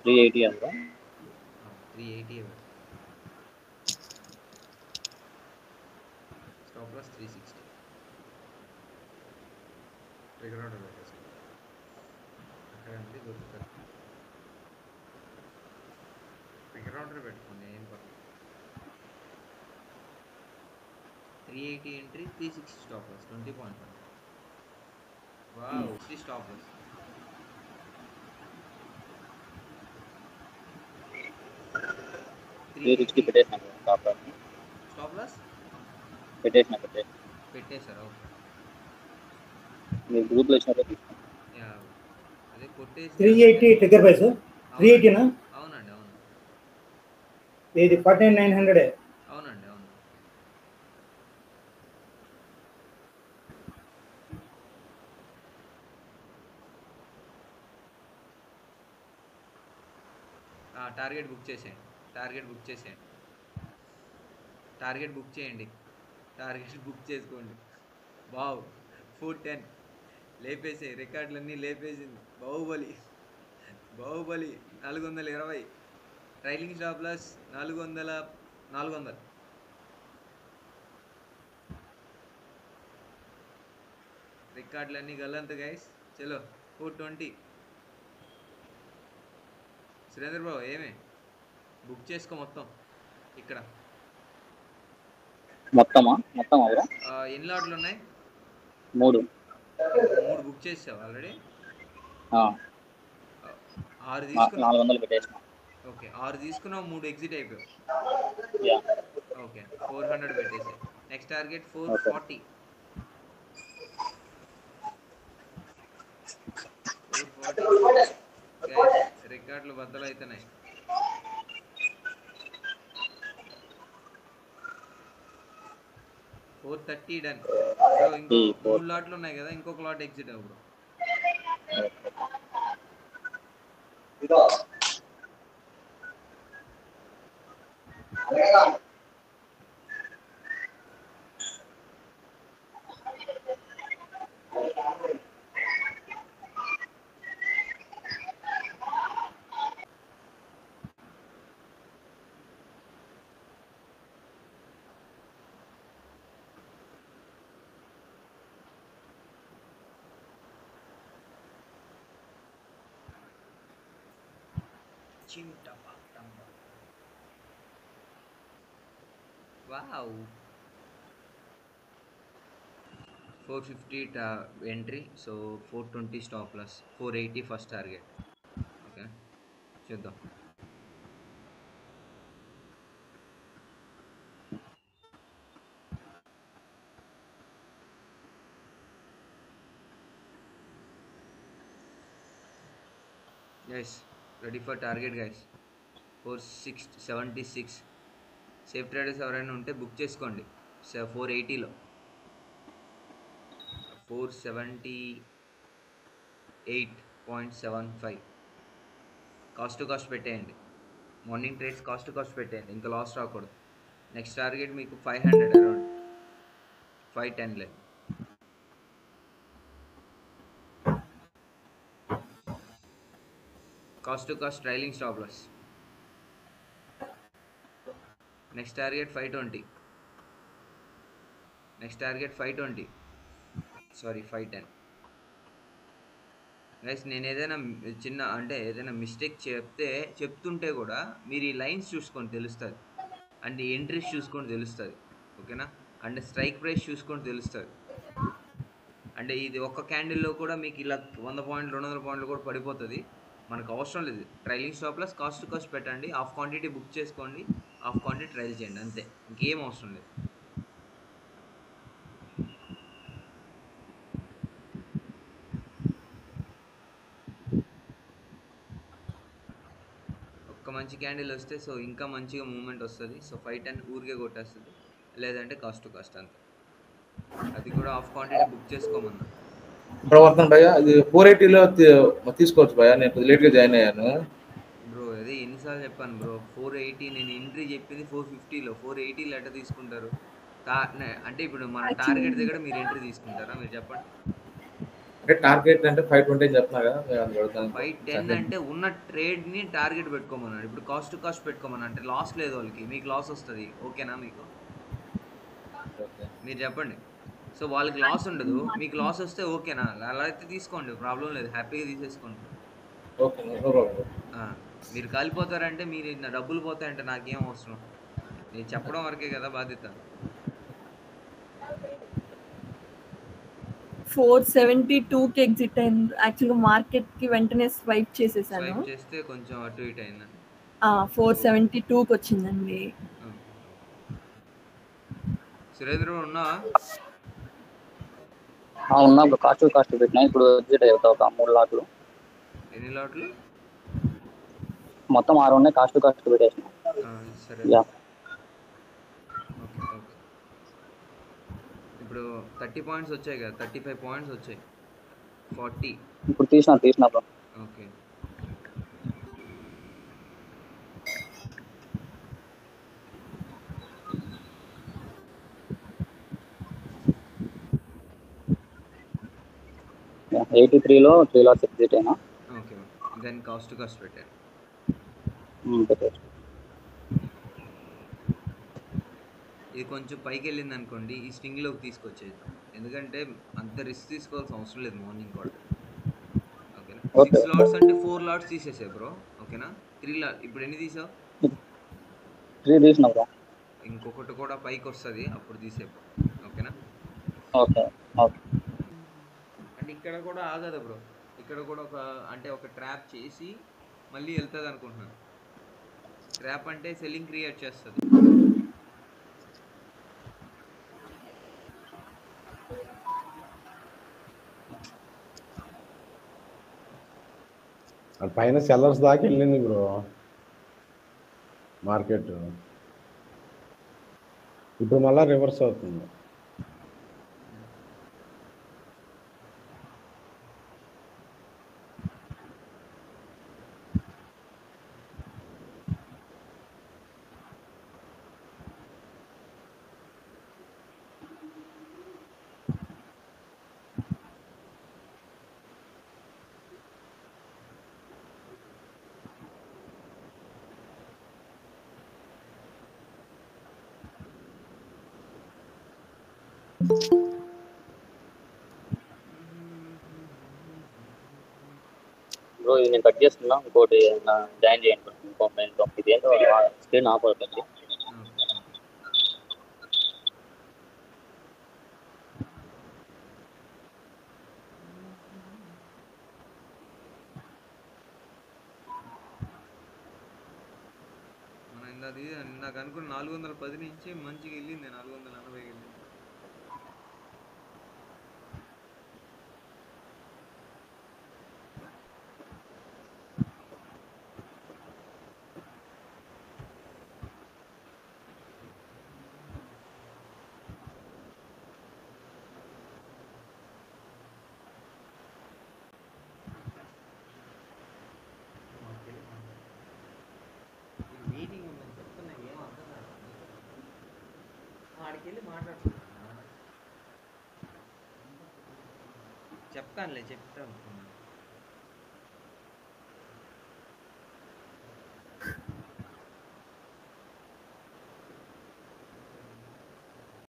Three eighty అంతా three eighty stop loss three sixty trigger order పెట్టేసుకో అక్కడ అంటే దొరుకుతుంది ట్రిగర్ ఆర్డర్ పెట్టుకోండి ఏం పర్లేదు three eighty entry three sixty stop loss twenty point one wow three stop loss three sixty పెట్టేసిన top stop loss పెట్టేసిన పెట్టేసిన పెట్టేశారు ఓకే మీరు గ్రూప్లో ఇచ్చినట్టు తీసుకోండి యా అదే కొట్టేసి three eighty trigger price three ఎయిటీనా అవునండి అవును ఇది ఫార్టీ నైన్ హండ్రెడ్ అవునండి అవును ఆ, టార్గెట్ బుక్ చేసేయండి టార్గెట్ బుక్ చేసేయండి టార్గెట్ బుక్ చేయండి టార్గెట్ బుక్ చేసుకోండి వావ్ ఫోర్ టెన్ లేపేసే రికార్డులన్నీ లేపేసింది బాహుబలి బాహుబలి నాలుగు వందల ఇరవై ట్రైలింగ్ స్టాప్ ప్లస్ నాలుగు వందల నాలుగు వందలు రికార్డులన్నీ గల్లంత గైస్ చలో ఫోర్ ట్వంటీ సురేంద్ర బాబు ఏమే బుక్ చేసుకో మొత్తం ఇక్కడ మొత్తమా మొత్తం అవరా ఆ, ఎన్ని లాట్లు ఉన్నాయి మూడు మూడు బుక్ చేసావు ఆల్రెడీ ఆ, ఆరు నా- తీసుకున్నావు నాలుగు వందలు పెట్టేసిన ఓకే ఆరు తీసుకున్నావు మూడు ఎగ్జిట్ అయిపోయావు యా ఓకే ఫోర్ హండ్రెడ్ పెట్టేసి next target four Okay. Forty four forty రికార్డులు బద్దలు అవుతున్నాయి ఫోర్ థర్టీ డన్ ఇంకో ఈ four- మూడు లాట్లు ఉన్నాయి కదా ఇంకొక లాట్ ఎగ్జిట్ అవ్వడు wow four fifty entry so four twenty stop plus four eighty first target okay చూద్దాం guys ready for target guys four six seventy six safe traders ఎవరైనా ఉంటే బుక్ చేసుకోండి ఫోర్ ఎయిటీలో four seventy eight point seven five cost to cost పెట్టేయండి morning trades cost to cost పెట్టేయండి ఇంకా loss రాకూడదు next target మీకు five hundred around five ten లేదు cost to cost trailing stop loss next target five twenty next target five twenty sorry five ten guys నేను ఏదైనా చిన్న అంటే ఏదైనా మిస్టేక్ చెప్తే చెప్తుంటే కూడా మీరు ఈ లైన్స్ చూసుకొని తెలుస్తుంది అంటే ఎంట్రీస్ చూసుకొని తెలుస్తుంది ఓకేనా అంటే స్ట్రైక్ ప్రైస్ చూసుకొని తెలుస్తుంది అంటే ఇది ఒక్క క్యాండిల్లో కూడా మీకు ఇలా వంద పాయింట్లు రెండు వందల పాయింట్లు కూడా పడిపోతుంది మనకు అవసరం లేదు trailing stop plus cost cost పెట్టండి హాఫ్ క్వాంటిటీ బుక్ చేసుకోండి హాఫ్ క్వాంటిటీ ట్రైల్ చేయండి అంతే ఇంకేం అవసరం లేదు ఒక్క మంచి క్యాండిల్ వస్తే సో ఇంకా మంచిగా మూమెంట్ వస్తుంది సో ఫైవ్ టెన్ ఊరికే కొట్టేస్తుంది లేదంటే కాస్ట్ టు కాస్ట్ అంతే అది కూడా హాఫ్ క్వాంటిటీ బుక్ చేసుకోమన్నా ప్రవర్తన భయ్య ఇది ఫోర్ ఎయిటీలో తీసుకోవచ్చు భయ్య నేను కొద్దిగా లేట్గా జాయిన్ అయ్యాను బ్రో అదే ఎన్నిసార్లు చెప్పాను బ్రో ఫోర్ ఎయిటీ నేను ఎంట్రీ చెప్పింది ఫోర్ ఫిఫ్టీలో ఫోర్ ఎయిటీలో ఎట్లా తీసుకుంటారు తా నే- అంటే ఇప్పుడు మన టార్గెట్ దగ్గర మీరు ఎంట్రీ తీసుకుంటారా మీరు చెప్పండి అంటే టార్గెట్ అంటే ఫైవ్ ట్వంటీ అని చెప్తున్నా కదా నేను అందుకు అడుగుతాను. ఫైవ్ టెన్ అంటే ఉన్న ట్రేడ్ని టార్గెట్ పెట్టుకోమన్నాడు ఇప్పుడు కాస్ట్ టు కాస్ట్ పెట్టుకోమన్నా అంటే లాస్ లేదు వాళ్ళకి మీకు లాస్ వస్తుంది ఓకేనా మీకు ఓకే. మీరు చెప్పండి సో వాళ్ళకి లాస్ ఉండదు మీకు లాస్ వస్తే ఓకేనా అలా అయితే తీసుకోండి ప్రాబ్లం లేదు హ్యాపీగా తీసేసుకోండి ఓకే నో ప్రాబ్లం ఆ, మీరు కాలిపోతారంటే మీరు నా డబ్బులు పోతాయంటే నాకేం అవసరం నేను చెప్పడం వరకే కదా బాధ్యత ఫోర్ సెవెంటీ టూకి ఎగ్జిట్ అయింది యాక్చువల్గా మార్కెట్కి వెంటనే స్వైప్ చేసేసాను స్వైప్ చేస్తే కొంచెం అటు ఇటు అయిందండి ఫోర్ సెవెంటీ టూకి వచ్చిందండి ఆ. సురేంద్ర ఉన్నావా ఆ, ఉన్నా బ్రో కాస్ట్ కాస్ట్ పెట్టినా ఇప్పుడు ఎగ్జిట్ అవుతా ఒక మూడు లాట్లు ఎన్ని లాట్లు మొత్తం ఆరు ఉన్నాయి కాస్ట్ కాస్ట్ పెట్టేసిన ఆ, సరే యా ఓకే ఓకే ఇప్పుడు థర్టీ పాయింట్స్ వచ్చాయి కదా థర్టీ ఫైవ్ పాయింట్స్ వచ్చాయి ఫార్టీ ఇప్పుడు తీసిన తీసిన బ్రో ఓకే ఎయిటీ త్రీలో త్రీ లాక్స్ ఎగ్జిట్ అయినా ఓకే దెన్ కాస్ట్ కాస్ట్ పెట్టారు ఉమ్, పెట్టేసి ఇది కొంచెం పైకి వెళ్ళింది అనుకోండి ఈ స్ట్రింగ్లోకి తీసుకొచ్చేద్దాం ఎందుకంటే అంత రిస్క్ తీసుకోవాల్సిన అవసరం లేదు మార్నింగ్ కూడా ఓకేనా Okay. సిక్స్ లాట్స్ అంటే ఫోర్ లాట్స్ తీసేసాయి బ్రో ఓకేనా త్రీ లాట్ ఇప్పుడు ఎన్ని తీసావు త్రీ తీసిన బ్రో ఇంకొకటి కూడా పైకి వస్తుంది అప్పుడు తీసే ఓకేనా ఓకే ఓకే అంటే ఇక్కడ కూడా ఆగదు బ్రో ఇక్కడ కూడా ఒక అంటే ఒక ట్రాప్ చేసి మళ్ళీ వెళ్తుంది అనుకుంటున్నాను ట్రాప్ అంటే సెల్లింగ్ క్రియేట్ చేస్తుంది అది పైన సెల్లర్స్ దాకా వెళ్ళింది బ్రో మార్కెట్ ఇప్పుడు మళ్ళా రివర్స్ అవుతుంది బ్రో ఇది నేను కట్ చేస్తున్నా ఇంకోటి జాయిన్ చేయండి bro. ఇంకో ఇంకో ఇది ఏంటో స్క్రీన్ ఆఫ్ అవుతుంది మన ఇందాది నాకు అనుకున్న నాలుగు వందల పది నుంచి మంచిగా వెళ్ళింది నాలుగు వందల ఎనభై వెళ్ళింది మీటింగ్ ఉందని చెప్తున్నా ఏం అర్థం కాదు ఆడికి వెళ్ళి మాట్లాడుతున్నా చెప్తానులే చెప్తాను